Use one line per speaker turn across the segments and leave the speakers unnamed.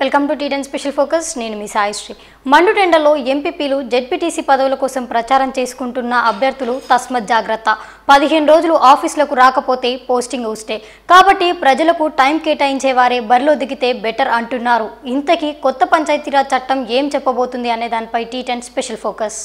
welcome to T ten special focus నేను మీ సాయిశ్రీ మండుటెండలో ఎంపీపీలు జెడ్పీటీసీ పదవుల కోసం ప్రచారం చేసుకుంటున్న అభ్యర్థులు తస్మత్ జాగ్రత్త పదిహేను రోజులు ఆఫీసులకు రాకపోతే పోస్టింగ్ ఊస్టే కాబట్టి ప్రజలకు టైం కేటాయించే వారే బరిలో దిగితే బెటర్ అంటున్నారు ఇంతకీ కొత్త పంచాయతీరాజ్ చట్టం ఏం చెప్పబోతుంది అనే దానిపై T ten special focus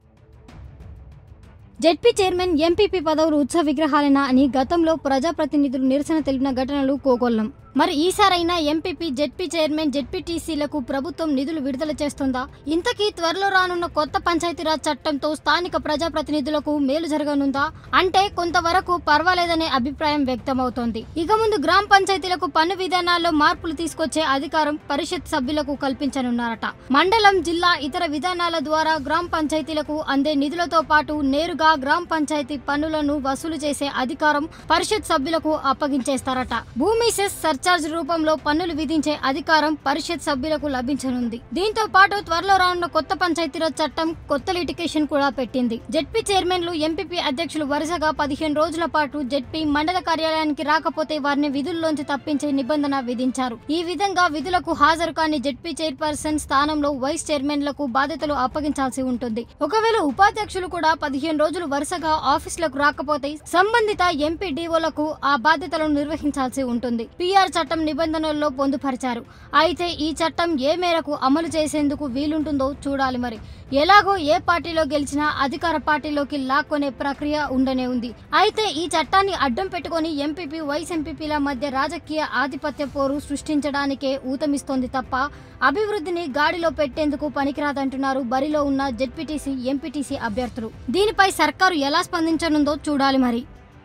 ZP chairman MPP పదవులు ఉత్సవ విగ్రహాలేనా అని గతంలో ప్రజాప్రతినిధులు నిరసన తెలిపిన ఘటనలు కోకొల్లం మరి ఈసారైనా ఎంపీపీ జెడ్పీ చైర్మన్ జెడ్పీటీసీలకు ప్రభుత్వం నిధులు విడుదల చేస్తుందా ఇంతకీ త్వరలో రానున్న కొత్త పంచాయతీరాజ్ చట్టంతో స్థానిక ప్రజాప్రతినిధులకు మేలు జరగనుందా అంటే కొంతవరకు పర్వాలేదనే అభిప్రాయం వ్యక్తమవుతోంది ఇక ముందు గ్రామ పంచాయతీలకు పన్ను విధానాల్లో మార్పులు తీసుకొచ్చే అధికారం పరిషత్ సభ్యులకు కల్పించనున్నారట మండలం జిల్లా ఇతర విధానాల ద్వారా గ్రామ పంచాయతీలకు అందే నిధులతో పాటు నేరుగా గ్రామ పంచాయతీ పన్నులను వసూలు చేసే అధికారం పరిషత్ సభ్యులకు అప్పగించేస్తారట భూమి సెస్ సర్చార్జ్ రూపంలో పన్నులు విధించే అధికారం పరిషత్ సభ్యులకు లభించనుంది దీంతో పాటు త్వరలో రానున్న కొత్త పంచాయతీరాజ్ చట్టం కొత్త లిటికేషన్ కూడా పెట్టింది జెడ్పీ చైర్మన్లు ఎంపీపీ అధ్యక్షులు వరుసగా పదిహేను రోజుల పాటు జెడ్పీ మండల కార్యాలయానికి రాకపోతే వారిని విధుల్లోంచి తప్పించే నిబంధన విధించారు ఈ విధంగా విధులకు హాజరు కాని జెడ్పీ చైర్పర్సన్ స్థానంలో వైస్ చైర్మన్లకు బాధ్యతలు అప్పగించాల్సి ఉంటుంది ఒకవేళ ఉపాధ్యక్షులు కూడా పదిహేను రోజులు వరుసగా ఆఫీసులకు రాకపోతే సంబంధిత ఎంపీ డీఓలకు ఆ బాధ్యతలను నిర్వహించాల్సి ఉంటుంది పిఆర్ చట్టం నిబంధనల్లో పొందుపరిచారు అయితే ఈ చట్టం ఏ మేరకు అమలు చేసేందుకు వీలుంటుందో చూడాలి మరి ఎలాగో ఏ పార్టీలో గెలిచినా అధికార పార్టీలోకి లాక్కొనే ప్రక్రియ ఉండనే ఉంది అయితే ఈ చట్టాన్ని అడ్డం పెట్టుకొని ఎంపీపీ వైస్ ఎంపీపీల మధ్య రాజకీయ ఆధిపత్య పోరు సృష్టించడానికే ఊతమిస్తోంది తప్ప అభివృద్ధిని గాడిలో పెట్టేందుకు పనికిరాదంటున్నారు బరిలో ఉన్న జెడ్పీటీసీ ఎంపీటీసీ అభ్యర్థులు దీనిపై సర్కారు ఎలా స్పందించనుందో చూడాలి మరి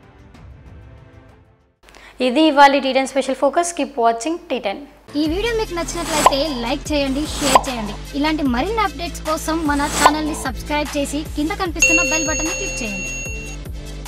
ఇది ఇవాళ T ten special focus keep watching T ten ఈ వీడియో మీకు నచ్చినట్లయితే లైక్ చేయండి షేర్ చేయండి ఇలాంటి మరిన్ని అప్డేట్స్ కోసం మన ఛానల్ని సబ్స్క్రైబ్ చేసి కింద కనిపిస్తున్న బెల్ బటన్ని క్లిక్ చేయండి